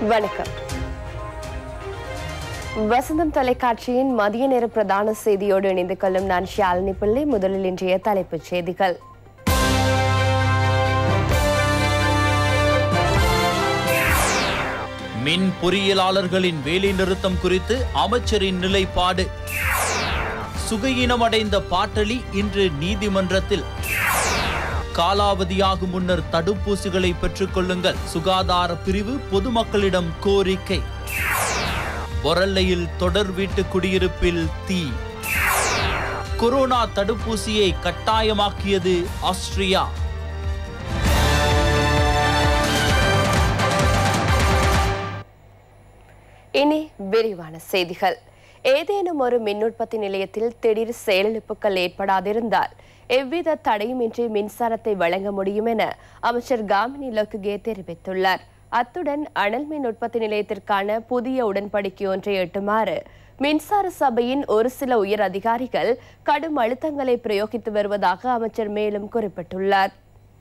வணக்கம் வசந்தம் தொலைக்காட்சியின் மதிய நேர பிரதான செய்தியோடு இணைந்து கொள்ளும் நான் ஷாலினி பிள்ளை முதலில் இன்றைய தலைப்புச் செய்திகள் மின் பொறியியலாளர்களின் வேலை நிறுத்தம் குறித்து அமைச்சரின் நிலைப்பாடு சுகையினமடைந்த பாட்டலி இன்று நீதிமன்றத்தில் காலாவதியாகும் முன்னர் தடுப்பூசிகளை பெற்றுக் கொள்ளுங்கள் சுகாதார பிரிவு பொதுமக்களிடம் கோரிக்கை பொரல்லையில் தொடர் வீட்டு குடியிருப்பில் தீ கொரோனா தடுப்பூசியை கட்டாயமாக்கியது ஆஸ்திரியா இனி விரிவான செய்திகள் ஏதேனும் ஒரு மின் உற்பத்தி நிலையத்தில் திடீர் செயலிழப்புகள் ஏற்படாதிருந்தால் எவ்வித தடையுமின்றி மின்சாரத்தை வழங்க முடியும் என அமைச்சர் காமினி லொக்குகே தெரிவித்துள்ளார் அத்துடன் அனல் மின் உற்பத்தி நிலையத்திற்கான புதிய உடன்படிக்கை ஒன்றை எட்டுமாறு மின்சார சபையின் ஒரு சில உயர் அதிகாரிகள் கடும் அழுத்தங்களை பிரயோகித்து வருவதாக அமைச்சர் மேலும் குறிப்பிட்டுள்ளார்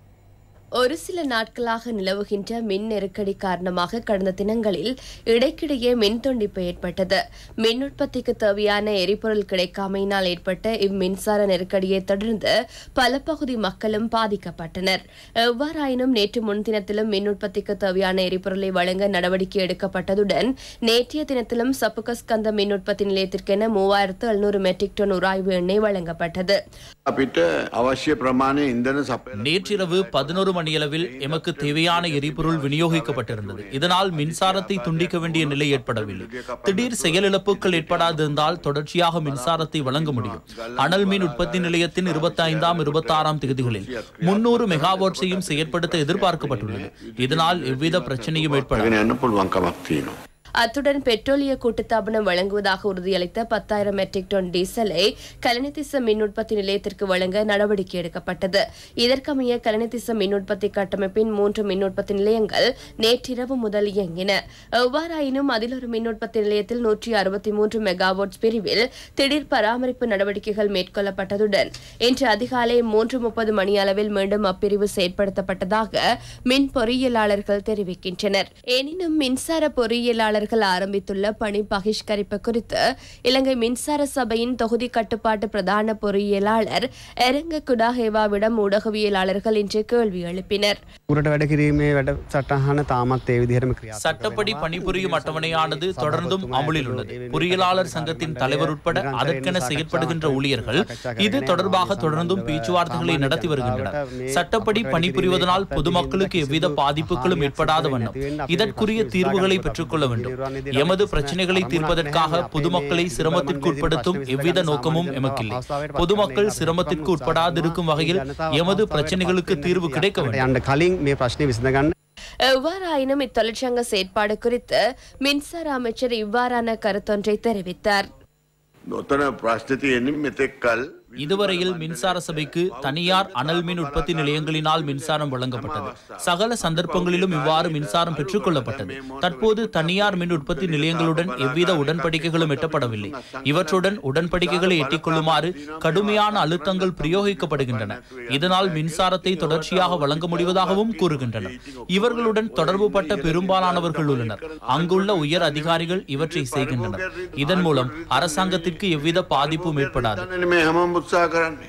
ஒரு சில நாட்களாக நிலவுகின்ற மின் நெருக்கடி காரணமாக கடந்த தினங்களில் இடைக்கிடையே மின் துண்டிப்பு ஏற்பட்டது மின் உற்பத்திக்கு தேவையான எரிபொருள் கிடைக்காமையினால் ஏற்பட்ட இம்மின்சார நெருக்கடியை தொடர்ந்து பல பகுதி மக்களும் பாதிக்கப்பட்டனர் எவ்வாறாயினும் நேற்று முன்தினத்திலும் மின் உற்பத்திக்கு தேவையான எரிபொருளை வழங்க நடவடிக்கை எடுக்கப்பட்டதுடன் நேற்றைய தினத்திலும் சப்புகஸ்கந்த மின் உற்பத்தி நிலையத்திற்கென மூவாயிரத்து எழுநூறு மெட்ரிக் டன் உராய்வு எண்ணெய் வழங்கப்பட்டது අපිට අවශ්‍ය ප්‍රමාණය ඉන්දන සපයල நேற்றிரவு பதினோரு மணியளவில் எமக்கு தேவையான எரிபொருள் விநியோகிக்கப்பட்டிருந்தது இதனால் மின்சாரத்தை துண்டிக்க வேண்டிய நிலை ஏற்படவில்லை திடீர் செயலிழப்புகள் ஏற்படாதிருந்தால் தொடர்ச்சியாக மின்சாரத்தை வழங்க முடியும் அனல் மின் உற்பத்தி நிலையத்தின் இருபத்தி ஐந்தாம் இருபத்தி ஆறாம் தேதிகளில் முன்னூறு மெகாவாட்ஸையும் செயற்படுத்த எதிர்பார்க்கப்பட்டுள்ளது இதனால் எவ்வித பிரச்சனையும் ஏற்படாது ගෙන යන්න පුළුවන්කමක් තියෙනවා. அத்துடன் பெட்ரோலிய கூட்டுத்தாபனம் வழங்குவதாக உறுதியளித்த பத்தாயிரம் மெட்ரிக் டன் டீசலை கலனிதிச மின் உற்பத்தி நிலையத்திற்கு வழங்க நடவடிக்கை எடுக்கப்பட்டது இதற்கமைய கலனிதிச மின் உற்பத்தி கட்டமைப்பின் மூன்று மின் உற்பத்தி நிலையங்கள் நேற்றிரவு முதல் இயங்கின எவ்வாறாயினும் அதில் ஒரு மின் உற்பத்தி நிலையத்தில் நூற்றி அறுபத்தி மூன்று மெகாவாட்ஸ் பிரிவில் திடீர் பராமரிப்பு நடவடிக்கைகள் மேற்கொள்ளப்பட்டதுடன் இன்று அதிகாலை மூன்று முப்பது மணி அளவில் மீண்டும் அப்பிரிவு செயற்படுத்தப்பட்டதாக மின் பொறியியலாளர்கள் தெரிவிக்கின்றனர் எனினும் மின்சார பொறியியலாளர்கள் ஆரம்பித்துள்ள பணி பகிஷ்கரிப்பு குறித்து இலங்கை மின்சார சபையின் தொகுதி கட்டுப்பாட்டு பிரதான பொறியியலாளர் எரங்க குடாஹேவாவிடம் ஊடகவியலாளர்கள் இன்று கேள்வி எழுப்பினர் උරට වැඩ කිරීමේ වැඩ සටහන තාමත් ඒ විදිහටම ක්‍රියා சட்டப்படி பணிபுரியும் அட்டவணையானது தொடர்ந்தும் அமுலில் உள்ளது பொறியியலாளர் சங்கத்தின் தலைவர் உட்பட அதற்கென செயற்படுகின்ற ஊழியர்கள் இது தொடர்பாக தொடர்ந்தும் பேச்சுவார்த்தைகளை நடத்தி வருகின்றனர் சட்டப்படி பணிபுரிவதனால் பொதுமக்களுக்கு எவ்வித பாதிப்புகளும் ஏற்படாத வண்ணம் இதற்குரிய தீர்வுகளை பெற்றுக்கொள்ள வேண்டும் எமது பிரச்சனைகளை தீர்ப்பதற்காக பொதுமக்களை சிரமத்திற்கு உட்படுத்தும் எவ்வித நோக்கமும் எமக்கில்லை பொதுமக்கள் சிரமத்திற்கு உட்படாதிருக்கும் வகையில் எமது பிரச்சனைகளுக்கு தீர்வு கிடைக்க வேண்டும் යන්න කලින් මේ ප්‍රශ්නය විසඳගන්න எவ்வாறாயினும் இத்தொழிற்சங்க செயற்பாடு குறித்து மின்சார அமைச்சர் இவ்வாறான கருத்தொன்றை தெரிவித்தார் නොතන ප්‍රශ්න තියෙන්නේ මෙතෙක් කල් இதுவரையில் மின்சார சபைக்கு தனியார் அனல் மின் உற்பத்தி நிலையங்களினால் மின்சாரம் வழங்கப்பட்டது சகல சந்தர்ப்பங்களிலும் இவ்வாறு மின்சாரம் பெற்றுக் கொள்ளப்பட்டது தற்போது தனியார் மின் உற்பத்தி நிலையங்களுடன் எவ்வித உடன்படிக்கைகளும் எட்டப்படவில்லை இவற்றுடன் உடன்படிக்கைகளை எட்டிக்கொள்ளுமாறு கடுமையான அழுத்தங்கள் பிரயோகிக்கப்படுகின்றன இதனால் மின்சாரத்தை தொடர்ச்சியாக வழங்க முடிவதாகவும் கூறுகின்றனர் இவர்களுடன் தொடர்புபட்ட பெரும்பாலானவர்கள் உள்ளனர் அங்குள்ள உயர் அதிகாரிகள் இவற்றை செய்கின்றனர் இதன் மூலம் அரசாங்கத்திற்கு எவ்வித பாதிப்பும் ஏற்படாது දන්නන මේ හැමම් උත්සා කරන්නේ.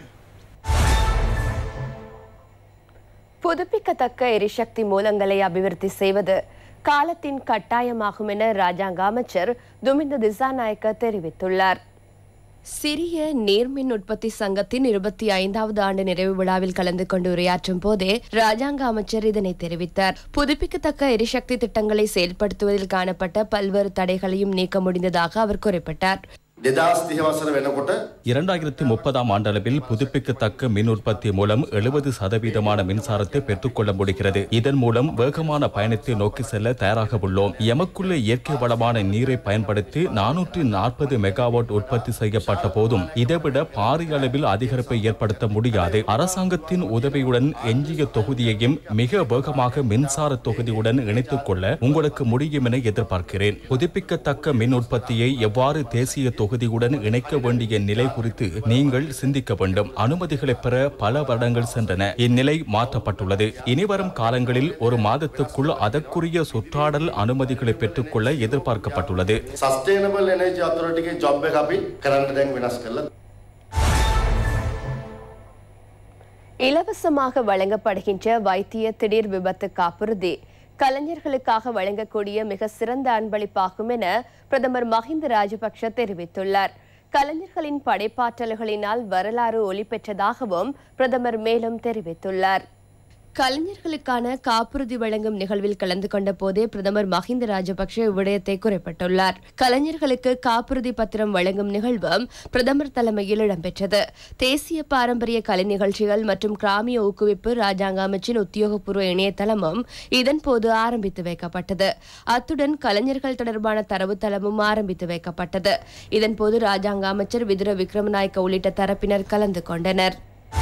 புதுப்பிக்கத்தக்க எரிசக்தி மூலங்களை அபிவிருத்தி செய்வது காலத்தின் கட்டாயமாகும் என ராஜாங்க அமைச்சர் துமிந்த திசாநாயக்க தெரிவித்துள்ளார் சிறிய நீர்மின் உற்பத்தி சங்கத்தின் இருபத்தி ஐந்தாவது ஆண்டு நிறைவு விழாவில் கலந்து கொண்டு உரையாற்றும் போதே ராஜாங்க அமைச்சர் இதனை தெரிவித்தார் புதுப்பிக்கத்தக்க எரிசக்தி திட்டங்களை செயல்படுத்துவதில் காணப்பட்ட பல்வேறு தடைகளையும் நீக்க முடிந்ததாக அவர் குறிப்பிட்டார் දෙදස් තිහවසර වෙනකොට இரண்டாயிரத்தி முப்பதாம் ஆண்டளவில் புதுப்பிக்கத்தக்க மின் உற்பத்தி மூலம் எழுபது சதவீதமான மின்சாரத்தை பெற்றுக்கொள்ள முடிகிறது இதன் மூலம் வேகமான பயணத்தை நோக்கி செல்ல தயாராக உள்ளோம் எமக்குள்ள இயற்கை வளமான நீரை பயன்படுத்தி நானூற்றி நாற்பது மெகாவாட் உற்பத்தி செய்யப்பட்ட போதும் இதைவிட பாரிய அளவில் அதிகரிப்பை ஏற்படுத்த முடியாது அரசாங்கத்தின் உதவியுடன் எஞ்சிய தொகுதியையும் மிக வேகமாக மின்சார தொகுதியுடன் இணைத்துக் கொள்ள உங்களுக்கு முடியும் என எதிர்பார்க்கிறேன் புதுப்பிக்கத்தக்க மின் உற்பத்தியை எவ்வாறு தேசிய தொகுதியுடன் இணைக்க வேண்டிய நிலை குறித்து நீங்கள் சிந்திக்க வேண்டும் அனுமதிகளை பெற பல வருடங்கள் சென்றன இந்நிலை மாற்றப்பட்டுள்ளது இனிவரும் காலங்களில் ஒரு மாதத்துக்குள் அதற்குரிய சுற்றாடல் அனுமதிகளை பெற்றுக்கொள்ள எதிர்பார்க்கப்பட்டுள்ளது සස්ටේනබල් එනර්ජි අතුරටිගේ ජොබ් එක අපි කරන්න දැන් වෙනස් කරලා இலவசமாக வழங்கப்படுகின்ற வைத்திய திடீர் விபத்து காப்புறுதி கலைஞர்களுக்காக வழங்கக்கூடிய மிக சிறந்த அன்பளிப்பாகும் என பிரதமர் மஹிந்த ராஜபக்ஷ தெரிவித்துள்ளார் கலைஞர்களின் படைப்பாற்றல்களினால் வரலாறு ஒளி பெற்றதாகவும் பிரதமர் மேலும் தெரிவித்துள்ளார் கலைஞர்களுக்கான காப்புறுதி வழங்கும் நிகழ்வில் கலந்து கொண்ட போதே பிரதமர் மஹிந்த ராஜபக்ஷ இவ்விடயத்தை குறிப்பிட்டுள்ளார் கலைஞர்களுக்கு காப்புறுதி பத்திரம் வழங்கும் நிகழ்வும் பிரதமர் தலைமையில் இடம்பெற்றது தேசிய பாரம்பரிய கலை நிகழ்ச்சிகள் மற்றும் கிராமிய ஊக்குவிப்பு ராஜாங்க அமைச்சின் உத்தியோகபூர்வ இணையதளமும் இதன்போது ஆரம்பித்து வைக்கப்பட்டது அத்துடன் கலைஞர்கள் தொடர்பான தரவுத்தளமும் ஆரம்பித்து வைக்கப்பட்டது இதன்போது ராஜாங்க அமைச்சர் விதுர விக்ரமநாயக்க உள்ளிட்ட தரப்பினர் கலந்து கொண்டனர்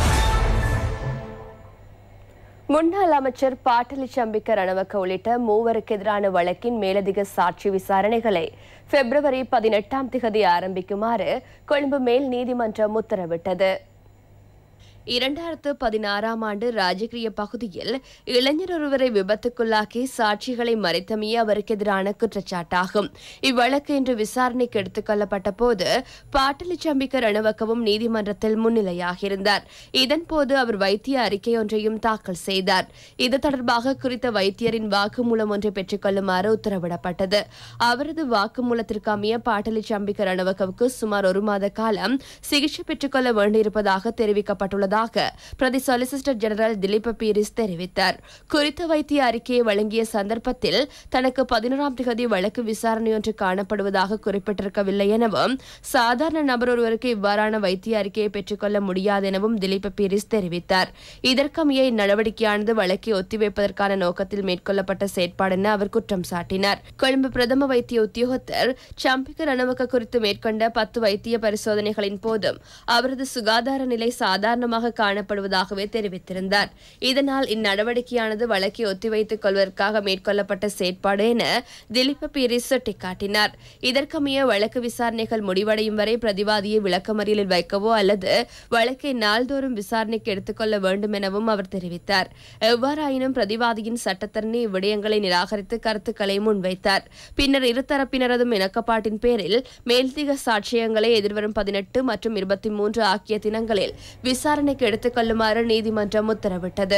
முன்னாள் அமைச்சர் பாட்டலி சம்பிக்க ரணவக்க உள்ளிட்ட மூவருக்கு எதிரான வழக்கின் மேலதிக சாட்சி விசாரணைகளை பிப்ரவரி பதினெட்டாம் திகதி ஆரம்பிக்குமாறு கொழும்பு மேல் நீதிமன்றம் உத்தரவிட்டது இரண்டாயிரத்து பதினாறாம் ஆண்டு ராஜகிரிய பகுதியில் இளைஞர் ஒருவரை விபத்துக்குள்ளாக்கி சாட்சிகளை மறைத்தமையே அவருக்கு எதிரான குற்றச்சாட்டாகும் இவ்வழக்கு இன்று விசாரணைக்கு எடுத்துக் கொள்ளப்பட்ட போது பாட்டலி சம்பிக்க ரணவக்கவும் நீதிமன்றத்தில் முன்னிலையாகியிருந்தார் இதன்போது அவர் வைத்திய அறிக்கை ஒன்றையும் தாக்கல் செய்தார் இது தொடர்பாக குறித்த வைத்தியரின் வாக்குமூலம் ஒன்றை பெற்றுக் கொள்ளுமாறு உத்தரவிடப்பட்டது அவரது வாக்குமூலத்திற்கு அமைய பாட்டலி சம்பிக்க ரணவக்கவுக்கு சுமார் ஒரு மாத காலம் சிகிச்சை பெற்றுக்கொள்ள வேண்டியிருப்பதாக தெரிவிக்கப்பட்டுள்ளதாக பிரதி சொலிசிட்டர் ஜெனரல் திலீப பீரிஸ் தெரிவித்தார் குறித்த வைத்திய அறிக்கையை வழங்கிய சந்தர்ப்பத்தில் தனக்கு பதினோராம் திகதி வழக்கு விசாரணை ஒன்று காணப்படுவதாக குறிப்பிட்டிருக்கவில்லை எனவும் சாதாரண நபர் ஒருவருக்கு இவ்வாறான வைத்திய அறிக்கையை பெற்றுக்கொள்ள முடியாது எனவும் திலீப பீரிஸ் தெரிவித்தார் இதற்கமைய இந்நடவடிக்கையானது வழக்கை ஒத்திவைப்பதற்கான நோக்கத்தில் மேற்கொள்ளப்பட்ட செயற்பாடு என அவர் குற்றம் சாட்டினார் கொழும்பு பிரதம வைத்திய உத்தியோகத்தர் சம்பிக்க ரணவக்க குறித்து மேற்கொண்ட பத்து வைத்திய பரிசோதனைகளின் போதும் அவரது சுகாதார நிலை சாதாரணமாக காணப்படுவதாகவே தெரிவித்திருந்தார் இதனால் இந்நடவடிக்கையானது வழக்கை ஒத்திவைத்துக் கொள்வதற்காக மேற்கொள்ளப்பட்ட செயற்பாடு என திலீப பீரிஸ் சுட்டிக்காட்டினார் இதற்கமைய வழக்கு விசாரணைகள் முடிவடையும் வரை பிரதிவாதியை விளக்கமறியலில் வைக்கவோ அல்லது வழக்கை நாள்தோறும் விசாரணைக்கு எடுத்துக்கொள்ள வேண்டும் எனவும் அவர் தெரிவித்தார் எவ்வாறாயினும் பிரதிவாதியின் சட்டத்தரணி இவ்விடயங்களை நிராகரித்து கருத்துக்களை முன்வைத்தார் பின்னர் இருதரப்பினரதும் இணக்கப்பாட்டின் பேரில் மேல்திக சாட்சியங்களை எதிர்வரும் பதினெட்டு மற்றும் இருபத்தி மூன்று ஆகிய தினங்களில் விசாரணைக்கு எடுத்துக் கொள்ளுமாறு நீதிமன்றம் உத்தரவிட்டது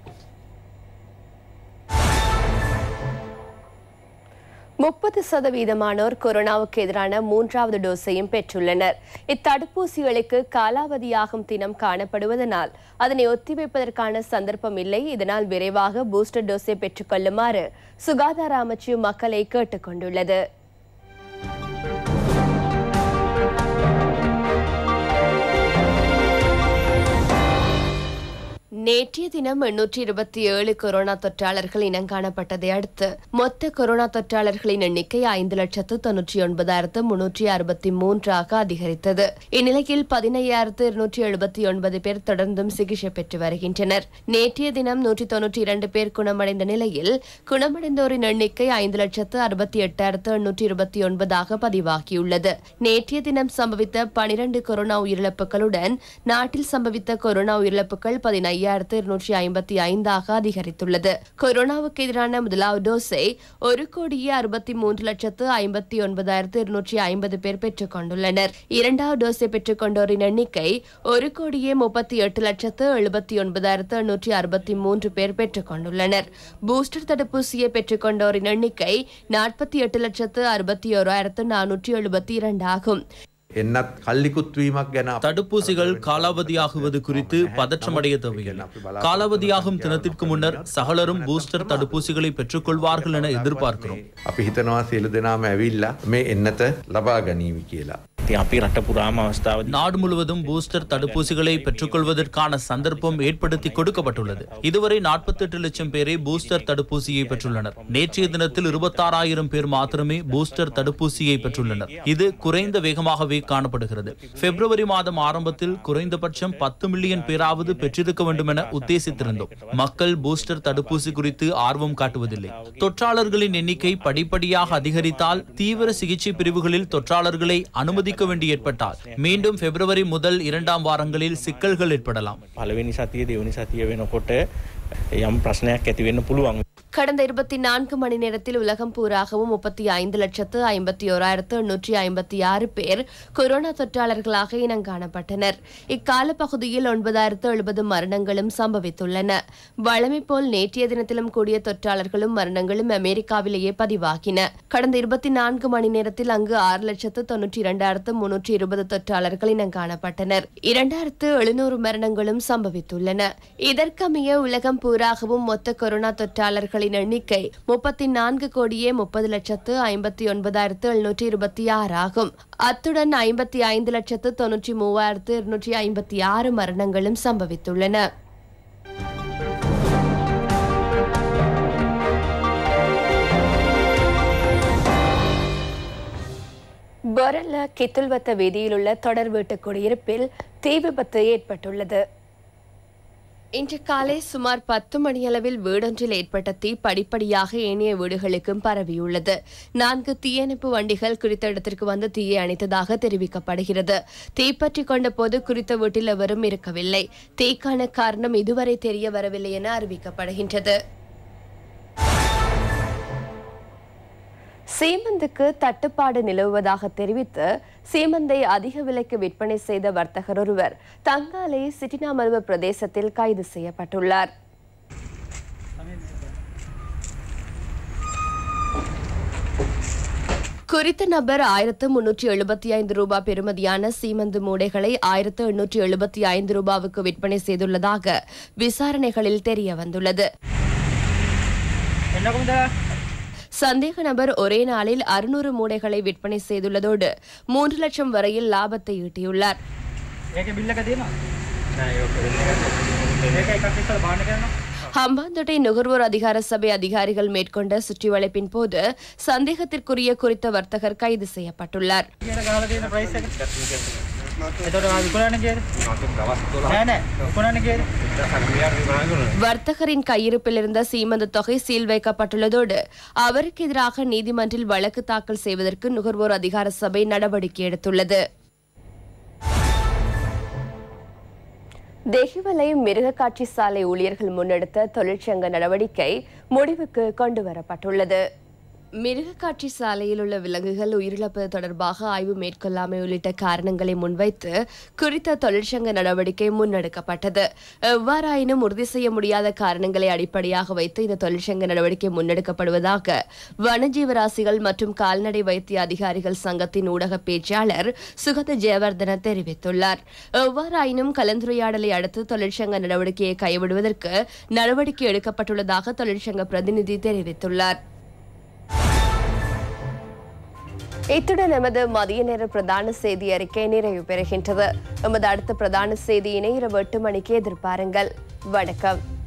முப்பது சதவீதமானோர் கொரோனாவுக்கு எதிரான மூன்றாவது டோஸையும் பெற்றுள்ளனர் இத்தடுப்பூசிகளுக்கு காலாவதியாகும் தினம் காணப்படுவதனால் அதனை ஒத்திவைப்பதற்கான சந்தர்ப்பம் இல்லை இதனால் விரைவாக பூஸ்டர் டோஸை பெற்றுக்கொள்ளுமாறு சுகாதார அமைச்சு மக்களை கேட்டுக் கொண்டுள்ளது நேற்றைய தினம் எண்ணூற்றி இருபத்தி ஏழு கொரோனா தொற்றாளர்கள் இனங்காணப்பட்டதை அடுத்து மொத்த கொரோனா தொற்றாளர்களின் எண்ணிக்கை ஐந்து லட்சத்து தொன்னூற்றி ஒன்பதாயிரத்து முன்னூற்றி அறுபத்தி மூன்றாக அதிகரித்தது இந்நிலையில் பதினையாயிரத்து இருநூற்றி எழுபத்தி ஒன்பது பேர் தொடர்ந்தும் சிகிச்சை பெற்று வருகின்றனர் நேற்றைய தினம் நூற்றி தொன்னூற்றி இரண்டு பேர் குணமடைந்த நிலையில் குணமடைந்தோரின் எண்ணிக்கை ஐந்து லட்சத்து அறுபத்தி எட்டாயிரத்து எண்ணூற்றி இருபத்தி ஒன்பதாக பதிவாகியுள்ளது நேற்றைய தினம் சம்பவித்த பனிரண்டு கொரோனா உயிரிழப்புகளுடன் நாட்டில் சம்பவித்த கொரோனா உயிரிழப்புகள் பதினைந்து ஐயாயிரத்து இருநூற்றி ஐம்பத்தி ஐந்தாக அதிகரித்துள்ளது கொரோனாவுக்கு எதிரான முதலாவது டோஸை ஒரு கோடியே அறுபத்தி மூன்று லட்சத்து ஐம்பத்தி ஒன்பதாயிரத்து இருநூற்றி ஐம்பது பேர் பெற்றுக் கொண்டுள்ளனர் இரண்டாவது டோஸை பெற்றுக் கொண்டோரின் எண்ணிக்கை ஒரு கோடியே முப்பத்தி எட்டு லட்சத்து எழுபத்தி ஒன்பதாயிரத்து எண்ணூற்றி அறுபத்தி மூன்று பேர் பெற்றுக் கொண்டுள்ளனர் பூஸ்டர் தடுப்பூசியை பெற்றுக் கொண்டோரின் எண்ணிக்கை நாற்பத்தி எட்டு லட்சத்து அறுபத்தி ஓராயிரத்து நானூற்றி எழுபத்தி இரண்டு ஆகும் එන්නත් කල්ලිකුත්වීමක් ගැන අප- தடுப்பூசிகள் காலாவதியாகுவது குறித்து பதற்றமடைய தேவையில்லை காலாவதியாகும் தினத்திற்கு முன்னர் சகலரும் பூஸ்டர் தடுப்பூசிகளை பெற்றுக்கொள்வார்கள் என எதிர்பார்க்கிறோம் අපි හිතනවා සියලු දෙනාම ඇවිල්ලා මේ එන්නත ලබා ගනීවි කියලා. ඉතින් අපි රට පුරාම අවස්ථාව நாடு முழுவதும் பூஸ்டர் தடுப்பூசிகளை பெற்றுக்கொள்வதற்கான சந்தர்ப்பம் ஏற்படுத்தி கொடுக்கப்பட்டுள்ளது இதுவரை 48 லட்சம் பேரே பூஸ்டர் தடுப்பூசியை பெற்றுள்ளனர் நேற்றைய தினத்தில் இருபத்தாறாயிரம் பேர் மாத்திரமே பூஸ்டர் தடுப்பூசியை பெற்றுள்ளனர் இது குறைந்த வேகமாகவே காணப்படுகிறது பிப்ரவரி மாதம் ஆரம்பத்தில் குறைந்தபட்சம் பத்து மில்லியன் பேராவது பெற்றிருக்க வேண்டும் என உத்தேசித்திருந்தோம் மக்கள் பூஸ்டர் தடுப்பூசி குறித்து ஆர்வம் காட்டுவதில்லை தொற்றாளர்களின் எண்ணிக்கை படிப்படியாக அதிகரித்தால் தீவிர சிகிச்சை பிரிவுகளில் தொற்றாளர்களை அனுமதிக்க சந்திக்க வேண்டி ஏற்பட்டால் மீண்டும் பிப்ரவரி முதல் இரண்டாம் வாரங்களில் சிக்கல்கள் ஏற்படலாம் පලවෙනි සතිය දෙවනි සතිය වෙනකොට යම් ප්‍රශ්නයක් ඇති වෙන්න පුළුවන්. கடந்த இருபத்தி நான்கு மணி நேரத்தில் உலகம் பூராகவும் முப்பத்தி ஐந்து லட்சத்து ஐம்பத்தி ஓராயிரத்து எண்ணூற்றி ஐம்பத்தி ஆறு பேர் கொரோனா தொற்றாளர்களாக இனங்காணப்பட்டனர் இக்கால பகுதியில் ஒன்பதாயிரத்து எழுபது மரணங்களும் சம்பவித்துள்ளன வழமை போல் நேற்றைய தினத்திலும் கூடிய தொற்றாளர்களும் மரணங்களும் அமெரிக்காவிலேயே பதிவாகின கடந்த இருபத்தி நான்கு மணி நேரத்தில் அங்கு ஆறு லட்சத்து தொன்னூற்றி இரண்டாயிரத்து முன்னூற்றி இருபது தொற்றாளர்கள் இனங்காணப்பட்டனர் இரண்டாயிரத்து எழுநூறு மரணங்களும் சம்பவித்துள்ளன இதற்கமைய உலகம் பூராகவும் மொத்த கொரோனா தொற்றாளர்களின் எண்ணிக்கை முப்பத்தி நான்கு கோடியே முப்பது லட்சத்து ஐம்பத்தி ஒன்பதாயிரத்து எழுநூற்றி இருபத்தி ஆறு ஆகும் அத்துடன் ஐம்பத்தி ஐந்து லட்சத்து தொன்னூற்றி மூவாயிரத்து இருநூற்றி ஐம்பத்தி ஆறு மரணங்களும் சம்பவித்துள்ளன பொரல்ல கித்துல்வத்த வீதியில் உள்ள தொடர் வீட்டு குடியிருப்பில் தீ விபத்து ஏற்பட்டுள்ளது இன்று காலை சுமார் பத்து மணியளவில் வீடொன்றில் ஏற்பட்ட தீ படிப்படியாக ஏனைய வீடுகளுக்கும் பரவியுள்ளது நான்கு தீயணைப்பு வண்டிகள் குறித்த இடத்திற்கு வந்து தீயை அணைத்ததாக தெரிவிக்கப்படுகிறது தீப்பற்றி கொண்ட போது குறித்த வீட்டில் எவரும் இருக்கவில்லை தீக்கான காரணம் இதுவரை தெரிய வரவில்லை என அறிவிக்கப்படுகின்றது சீமந்துக்கு தட்டுப்பாடு நிலவுவதாக தெரிவித்து சீமந்தை அதிக விலைக்கு விற்பனை செய்த வர்த்தகர் ஒருவர் தங்காலை சிட்டினாமருவ பிரதேசத்தில் கைது செய்யப்பட்டுள்ளார் குறித்த நபர் ஆயிரத்து முன்னூற்றி எழுபத்தி ஐந்து ரூபாய் பெறுமதியான சீமந்து மூடைகளை ஆயிரத்து எண்ணூற்றி எழுபத்தி ஐந்து ரூபாவுக்கு விற்பனை செய்துள்ளதாக விசாரணைகளில் தெரிய வந்துள்ளது சந்தேக நபர் ஒரே நாளில் அறுநூறு மூடைகளை விற்பனை செய்துள்ளதோடு மூன்று லட்சம் வரையில் லாபத்தை ஈட்டியுள்ளார் ஹம்பாந்தோட்டை நுகர்வோர் அதிகார சபை அதிகாரிகள் மேற்கொண்ட சுற்றி வளைப்பின் போது சந்தேகத்திற்குரிய குறித்த வர்த்தகர் கைது செய்யப்பட்டுள்ளார் வர்த்தகரின் கையிருப்பில் இருந்த சீமந்த தொகை சீல் வைக்கப்பட்டுள்ளதோடு அவருக்கு எதிராக நீதிமன்றில் வழக்கு தாக்கல் செய்வதற்கு நுகர்வோர் அதிகார சபை நடவடிக்கை எடுத்துள்ளது தெஹிவலை மிருகக்காட்சி சாலை ஊழியர்கள் முன்னெடுத்த தொழிற்சங்க நடவடிக்கை முடிவுக்கு கொண்டு வரப்பட்டுள்ளது மிருகக்காட்சி சாலையில் உள்ள விலங்குகள் உயிரிழப்பது தொடர்பாக ஆய்வு மேற்கொள்ளாமை உள்ளிட்ட காரணங்களை முன்வைத்து குறித்த தொழிற்சங்க நடவடிக்கை முன்னெடுக்கப்பட்டது எவ்வாறாயினும் உறுதி செய்ய முடியாத காரணங்களை அடிப்படையாக வைத்து இந்த தொழிற்சங்க நடவடிக்கை முன்னெடுக்கப்படுவதாக வனஜீவராசிகள் மற்றும் கால்நடை வைத்திய அதிகாரிகள் சங்கத்தின் ஊடக பேச்சாளர் சுகத ஜெயவர்தன தெரிவித்துள்ளார் எவ்வாறாயினும் கலந்துரையாடலை அடுத்து தொழிற்சங்க நடவடிக்கையை கைவிடுவதற்கு நடவடிக்கை எடுக்கப்பட்டுள்ளதாக தொழிற்சங்க பிரதிநிதி தெரிவித்துள்ளார் இத்துடன் எமது மதிய நேர பிரதான செய்தி அறிக்கை நிறைவு பெறுகின்றது எமது அடுத்த பிரதான செய்தியினை இரவு எட்டு மணிக்கு எதிர்பாருங்கள் வணக்கம்